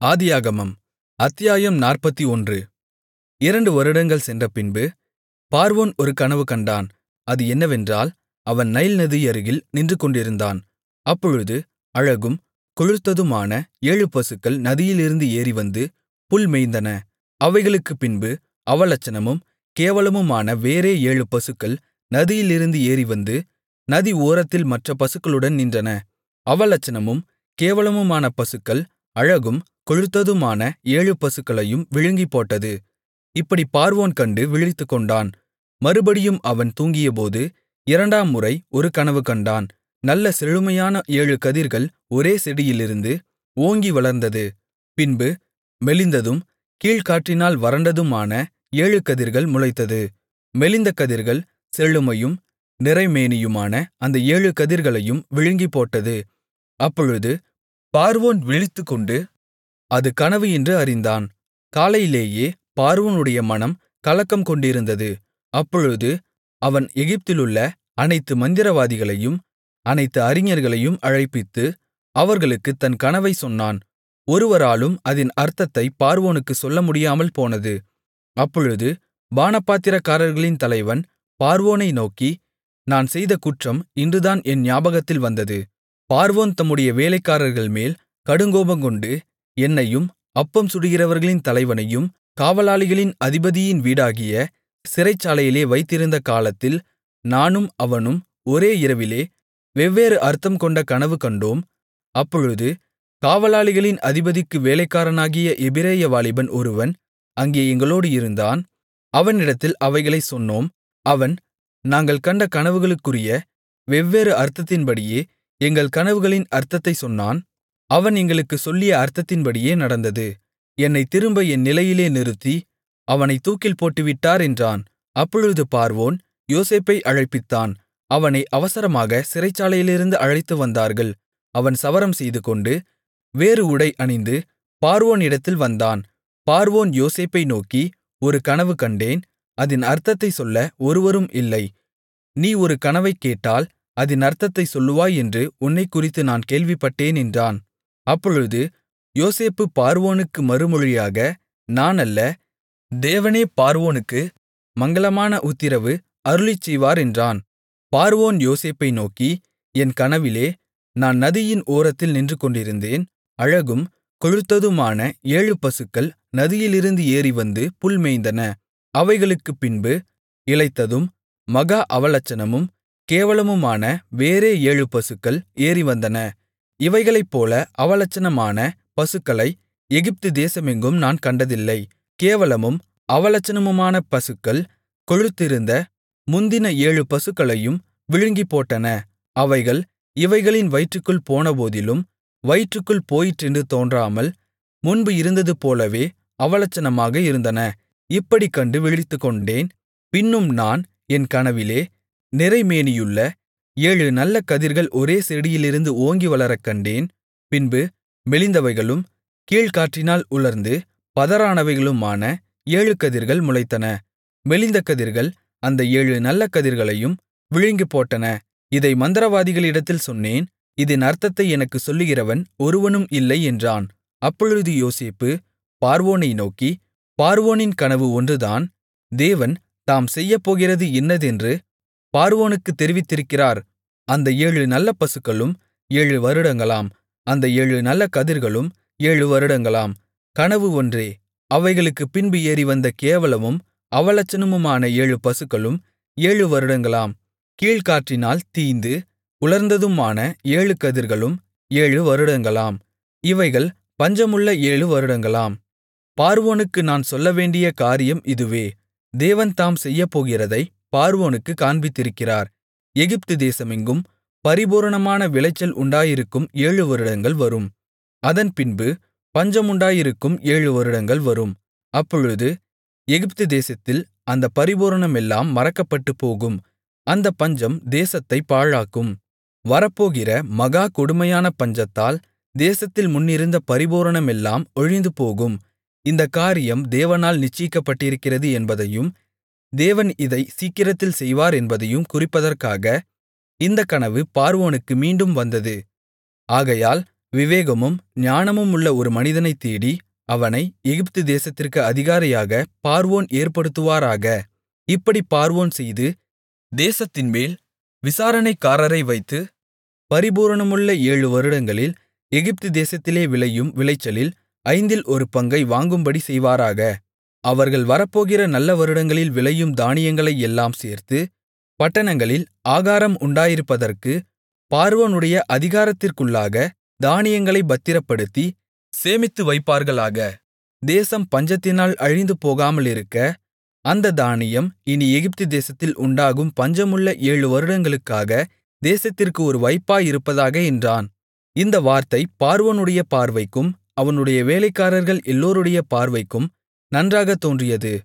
ஆதியாகமம் அத்தியாயம் நாற்பத்தொன்று இரண்டு வருடங்கள் சென்றபின்பு பார்வோன் ஒரு கனவு கண்டான் அது என்னவென்றால் அவன் நைல் நதியருகில் நின்றுகொண்டிருந்தான் அப்பொழுது அழகும் கொழுத்ததுமான ஏழு பசுக்கள் நதியிலிருந்து ஏறிவந்து புல் மேய்ந்தன அவைகளுக்குப் பின்பு அவலட்சணமும் கேவலமுமான வேறே ஏழு பசுக்கள் நதியிலிருந்து ஏறிவந்து நதி ஓரத்தில் மற்றப் பசுக்களுடன் நின்றன அவலட்சணமும் கேவலமுமான பசுக்கள் அழகும் கொழுத்ததுமான ஏழு பசுக்களையும் விழுங்கிப்போட்டது இப்படிப் பார்வோன் கண்டு விழித்துக்கொண்டான் மறுபடியும் அவன் தூங்கியபோது இரண்டாம் முறை ஒரு கனவு கண்டான் நல்ல செழுமையான ஏழு கதிர்கள் ஒரே செடியிலிருந்து ஓங்கி வளர்ந்தது பின்பு மெலிந்ததும் கீழ்காற்றினால் வறண்டதுமான ஏழு கதிர்கள் முளைத்தது மெலிந்த கதிர்கள் செழுமையும் நிறைமேனியுமான அந்த ஏழு கதிர்களையும் விழுங்கிப்போட்டது அப்பொழுது பார்வோன் விழித்துக்கொண்டு அது கனவு என்று அறிந்தான் காலையிலேயே பார்வோனுடைய மனம் கலக்கம் கொண்டிருந்தது அப்பொழுது அவன் எகிப்திலுள்ள அனைத்து மந்திரவாதிகளையும் அனைத்து அறிஞர்களையும் அழைப்பித்து அவர்களுக்குத் தன் கனவைச் சொன்னான் ஒருவராலும் அதின் அர்த்தத்தைப் பார்வோனுக்குச் சொல்லமுடியாமல் போனது அப்பொழுது பானபாத்திரக்காரர்களின் தலைவன் பார்வோனை நோக்கி நான் செய்த குற்றம் இன்றுதான் என் ஞாபகத்தில் வந்தது பார்வோன் தம்முடைய வேலைக்காரர்கள்மேல் கடுங்கோபங்கொண்டு என்னையும் அப்பம் சுடுகிறவர்களின் தலைவனையும் காவலாளிகளின் அதிபதியின் வீடாகிய சிறைச்சாலையிலே வைத்திருந்த காலத்தில் நானும் அவனும் ஒரே இரவிலே வெவ்வேறு அர்த்தம் கொண்ட கனவு கண்டோம் அப்பொழுது காவலாளிகளின் அதிபதிக்கு வேலைக்காரனாகிய எபிரெய வாலிபன் ஒருவன் அங்கே எங்களோடு இருந்தான் அவனிடத்தில் அவைகளைச் சொன்னோம் அவன் நாங்கள் கண்ட கனவுகளுக்குரிய வெவ்வேறு அர்த்தத்தின்படியே எங்கள் கனவுகளின் அர்த்தத்தைச் சொன்னான் அவன் எங்களுக்குச் சொல்லிய அர்த்தத்தின்படியே நடந்தது என்னைத் திரும்ப என் நிலையிலே நிறுத்தி அவனைத் தூக்கில் போட்டுவிட்டார் என்றான் அப்பொழுது பார்வோன் யோசேப்பை அழைப்பித்தான் அவனை அவசரமாக சிறைச்சாலையிலிருந்து அழைத்து வந்தார்கள் அவன் சவரம் செய்துகொண்டு வேறு உடை அணிந்து பார்வோனிடத்தில் வந்தான் பார்வோன் யோசேப்பை நோக்கி ஒரு கனவு கண்டேன் அதின் அர்த்தத்தைச் சொல்ல ஒருவரும் இல்லை நீ ஒரு கனவைக் கேட்டால் அதின் அர்த்தத்தைச் சொல்லுவாய் என்று உன்னைக்குறித்து நான் கேள்விப்பட்டேன் என்றான் அப்பொழுது யோசேப்பு பார்வோனுக்கு மறுமொழியாக நான் அல்ல தேவனே பார்வோனுக்கு மங்களமான உத்திரவு அருளிச்செய்வார் என்றான் பார்வோன் யோசேப்பை நோக்கி என் கனவிலே நான் நதியின் ஓரத்தில் நின்றுகொண்டிருந்தேன் அழகும் கொழுத்ததுமான ஏழு பசுக்கள் நதியிலிருந்து ஏறிவந்து புல் மேய்ந்தன அவைகளுக்குப் பின்பு இளைத்ததும் மகா அவலட்சணமும் கேவலமுமான வேறே ஏழு பசுக்கள் ஏறிவந்தன இவைகளைப்போல அவலட்சணமான பசுக்களை எகிப்து தேசமெங்கும் நான் கண்டதில்லை கேவலமும் அவலட்சணமுமான பசுக்கள் கொழுத்திருந்த முந்தின ஏழு பசுக்களையும் விழுங்கிப்போட்டன அவைகள் இவைகளின் வயிற்றுக்குள் போனபோதிலும் வயிற்றுக்குள் போயிற்றென்று தோன்றாமல் முன்பு இருந்தது போலவே அவலட்சணமாக இருந்தன இப்படிக் கண்டு விழித்துக்கொண்டேன் பின்னும் நான் என் கனவிலே நிறைமேனியுள்ள ஏழு நல்ல கதிர்கள் ஒரே செடியிலிருந்து ஓங்கி வளரக் கண்டேன் பின்பு மெலிந்தவைகளும் கீழ்காற்றினால் உலர்ந்து பதறானவைகளுமான ஏழு கதிர்கள் முளைத்தன மெலிந்த கதிர்கள் அந்த ஏழு நல்ல கதிர்களையும் விழுங்கிப்போட்டன இதை மந்திரவாதிகளிடத்தில் சொன்னேன் இதன் அர்த்தத்தை எனக்குச் சொல்லுகிறவன் ஒருவனும் இல்லை என்றான் அப்பொழுது யோசேப்பு பார்வோனை நோக்கி பார்வோனின் கனவு ஒன்றுதான் தேவன் தாம் செய்யப்போகிறது இன்னதென்று பார்வோனுக்குத் தெரிவித்திருக்கிறார் அந்த ஏழு நல்ல பசுக்களும் ஏழு வருடங்களாம் அந்த ஏழு நல்ல கதிர்களும் ஏழு வருடங்களாம் கனவு ஒன்றே அவைகளுக்குப் பின்பு ஏறிவந்த கேவலமும் அவலட்சணமுமான ஏழு பசுக்களும் ஏழு வருடங்களாம் கீழ்காற்றினால் தீந்து உலர்ந்ததுமான ஏழு கதிர்களும் ஏழு வருடங்களாம் இவைகள் பஞ்சமுள்ள ஏழு வருடங்களாம் பார்வோனுக்கு நான் சொல்லவேண்டிய காரியம் இதுவே தேவன் தாம் செய்யப்போகிறதை பார்வோனுக்குக் காண்பித்திருக்கிறார் எகிப்து தேசமெங்கும் பரிபூரணமான விளைச்சல் உண்டாயிருக்கும் ஏழு வருடங்கள் வரும் அதன்பின்பு பஞ்சமுண்டாயிருக்கும் ஏழு வருடங்கள் வரும் அப்பொழுது எகிப்து தேசத்தில் அந்த பரிபூரணமெல்லாம் மறக்கப்பட்டுப்போகும் அந்த பஞ்சம் தேசத்தைப் பாழாக்கும் வரப்போகிற மகா கொடுமையான பஞ்சத்தால் தேசத்தில் முன்னிருந்த பரிபூரணமெல்லாம் ஒழிந்துபோகும் இந்தக் காரியம் தேவனால் நிச்சயிக்கப்பட்டிருக்கிறது என்பதையும் தேவன் இதை சீக்கிரத்தில் செய்வார் என்பதையும் குறிப்பதற்காக இந்தக் கனவு பார்வோனுக்கு மீண்டும் வந்தது ஆகையால் விவேகமும் ஞானமும் உள்ள ஒரு மனிதனைத் தேடி அவனை எகிப்து தேசத்திற்கு அதிகாரியாக பார்வோன் ஏற்படுத்துவாராக இப்படிப் பார்வோன் செய்து தேசத்தின்மேல் விசாரணைக்காரரை வைத்து பரிபூரணமுள்ள ஏழு வருடங்களில் எகிப்து தேசத்திலே விளையும் விளைச்சலில் ஐந்தில் ஒரு பங்கை வாங்கும்படி செய்வாராக அவர்கள் வரப்போகிற நல்ல வருடங்களில் விளையும் தானியங்களை எல்லாம் சேர்த்து பட்டணங்களில் ஆகாரம் உண்டாயிருப்பதற்கு பார்வோனுடைய அதிகாரத்திற்குள்ளாக தானியங்களைப் பத்திரப்படுத்தி சேமித்து வைப்பார்களாக தேசம் பஞ்சத்தினால் அழிந்து போகாமலிருக்க அந்த தானியம் இனி எகிப்து தேசத்தில் உண்டாகும் பஞ்சமுள்ள ஏழு வருடங்களுக்காக தேசத்திற்கு ஒரு வைப்பாயிருப்பதாக என்றான் இந்த வார்த்தை பார்வோனுடைய பார்வைக்கும் அவனுடைய வேலைக்காரர்கள் எல்லோருடைய பார்வைக்கும் நன்றாகத் தோன்றியது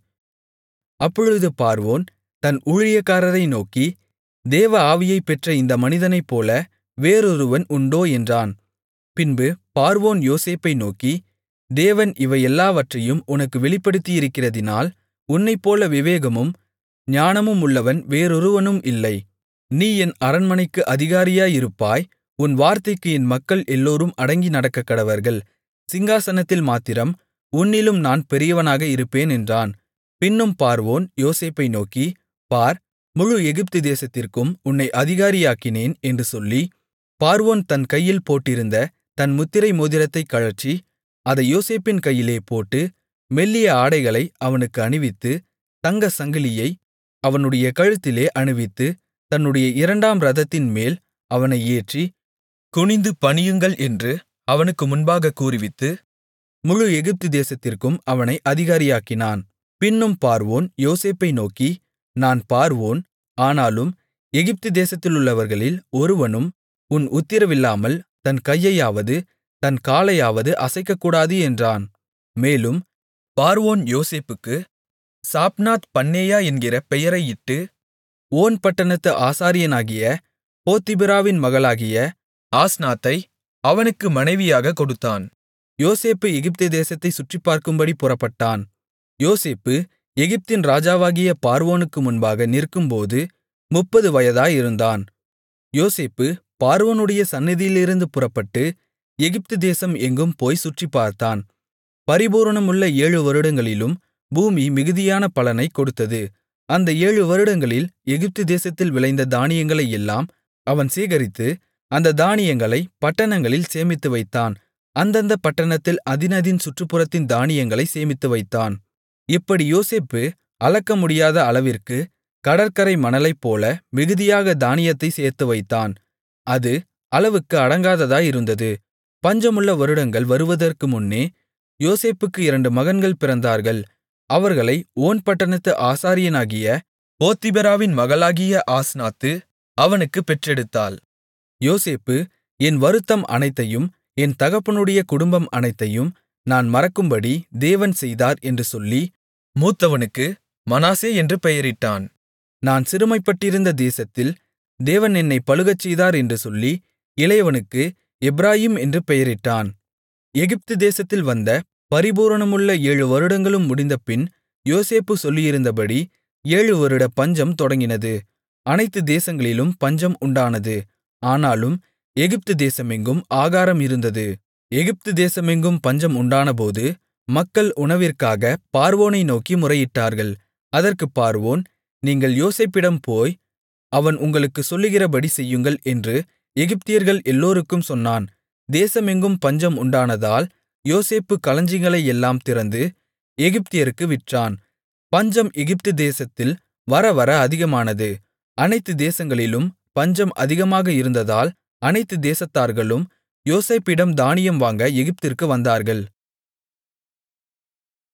அப்பொழுது பார்வோன் தன் ஊழியக்காரரை நோக்கி தேவ ஆவியைப் பெற்ற இந்த மனிதனைப்போல வேறொருவன் உண்டோ என்றான் பின்பு பார்வோன் யோசேப்பை நோக்கி தேவன் இவையெல்லாவற்றையும் உனக்கு வெளிப்படுத்தியிருக்கிறதினால் உன்னைப்போல விவேகமும் ஞானமும் உள்ளவன் வேறொருவனும் இல்லை நீ என் அரண்மனைக்கு அதிகாரியாயிருப்பாய் உன் வார்த்தைக்கு என் மக்கள் எல்லோரும் அடங்கி நடக்கக்கடவர்கள் சிங்காசனத்தில் மாத்திரம் உன்னிலும் நான் பெரியவனாக இருப்பேன் என்றான் பின்னும் பார்வோன் யோசேப்பை நோக்கி பார் முழு எகிப்து தேசத்திற்கும் உன்னை அதிகாரியாக்கினேன் என்று சொல்லி பார்வோன் தன் கையில் போட்டிருந்த தன் முத்திரை மோதிரத்தைக் கழற்றி அதை யோசேப்பின் கையிலே போட்டு மெல்லிய ஆடைகளை அவனுக்கு அணிவித்து தங்கச் சங்கிலியை அவனுடைய கழுத்திலே அணிவித்து தன்னுடைய இரண்டாம் இரதத்தின்மேல் அவனை ஏற்றி குனிந்து பணியுங்கள் என்று அவனுக்கு முன்பாகக் கூறுவித்து முழு எகிப்து தேசத்திற்கும் அவனை அதிகாரியாக்கினான் பின்னும் பார்வோன் யோசேப்பை நோக்கி நான் பார்வோன் ஆனாலும் எகிப்து தேசத்திலுள்ளவர்களில் ஒருவனும் உன் உத்திரவில்லாமல் தன் கையையாவது தன் காலையாவது அசைக்கக்கூடாது என்றான் மேலும் பார்வோன் யோசேப்புக்கு சாப்நாத் பன்னேயா என்கிற பெயரையிட்டு ஓன் பட்டணத்து ஆசாரியனாகிய போத்திபிராவின் மகளாகிய ஆஸ்நாத்தை அவனுக்கு மனைவியாகக் கொடுத்தான் யோசேப்பு எகிப்து தேசத்தைச் சுற்றிப்பார்க்கும்படி புறப்பட்டான் யோசேப்பு எகிப்தின் ராஜாவாகிய பார்வோனுக்கு முன்பாக நிற்கும்போது முப்பது வயதாயிருந்தான் யோசேப்பு பார்வோனுடைய சந்நிதியிலிருந்து புறப்பட்டு எகிப்து தேசம் எங்கும் போய் சுற்றிப்பார்த்தான் பரிபூரணமுள்ள ஏழு வருடங்களிலும் பூமி மிகுதியான பலனைக் கொடுத்தது அந்த ஏழு வருடங்களில் எகிப்து தேசத்தில் விளைந்த தானியங்களையெல்லாம் அவன் சேகரித்து அந்த தானியங்களை பட்டணங்களில் சேமித்து வைத்தான் அந்தந்த பட்டணத்தில் அதினதின் சுற்றுப்புறத்தின் தானியங்களை சேமித்து வைத்தான் இப்படி யோசேப்பு அளக்கமுடியாத அளவிற்கு கடற்கரை மணலைப்போல மிகுதியாக தானியத்தை சேர்த்து வைத்தான் அது அளவுக்கு அடங்காததாயிருந்தது பஞ்சமுள்ள வருடங்கள் வருவதற்கு முன்னே யோசேப்புக்கு இரண்டு மகன்கள் பிறந்தார்கள் அவர்களை ஓன் பட்டணத்து ஆசாரியனாகிய போத்திபெராவின் மகளாகிய ஆஸ்நாத்து அவனுக்குப் பெற்றெடுத்தாள் யோசேப்பு என் வருத்தம் அனைத்தையும் என் தகப்பனுடைய குடும்பம் அனைத்தையும் நான் மறக்கும்படி தேவன் செய்தார் என்று சொல்லி மூத்தவனுக்கு மனாசே என்று பெயரிட்டான் நான் சிறுமைப்பட்டிருந்த தேசத்தில் தேவன் என்னை பலுகச் செய்தார் என்று சொல்லி இளையவனுக்கு எப்பிராயீம் என்று பெயரிட்டான் எகிப்து தேசத்தில் வந்த பரிபூரணமுள்ள ஏழு வருடங்களும் முடிந்தபின் யோசேப்பு சொல்லியிருந்தபடி ஏழு வருட பஞ்சம் தொடங்கினது அனைத்து தேசங்களிலும் பஞ்சம் உண்டானது ஆனாலும் எகிப்து தேசமெங்கும் ஆகாரம் இருந்தது எகிப்து தேசமெங்கும் பஞ்சம் உண்டானபோது மக்கள் உணவிற்காக பார்வோனை நோக்கி முறையிட்டார்கள் அதற்குப் பார்வோன் நீங்கள் யோசேப்பிடம் போய் அவன் உங்களுக்குச் சொல்லுகிறபடி செய்யுங்கள் என்று எகிப்தியர்கள் எல்லோருக்கும் சொன்னான் தேசமெங்கும் பஞ்சம் உண்டானதால் யோசேப்பு களஞ்சியங்களையெல்லாம் திறந்து எகிப்தியருக்கு விற்றான் பஞ்சம் எகிப்து தேசத்தில் வரவர அதிகமானது அனைத்து தேசங்களிலும் பஞ்சம் அதிகமாக இருந்ததால் அனைத்து தேசத்தார்களும் யோசேப்பிடம் தானியம் வாங்க எகிப்திற்கு வந்தார்கள்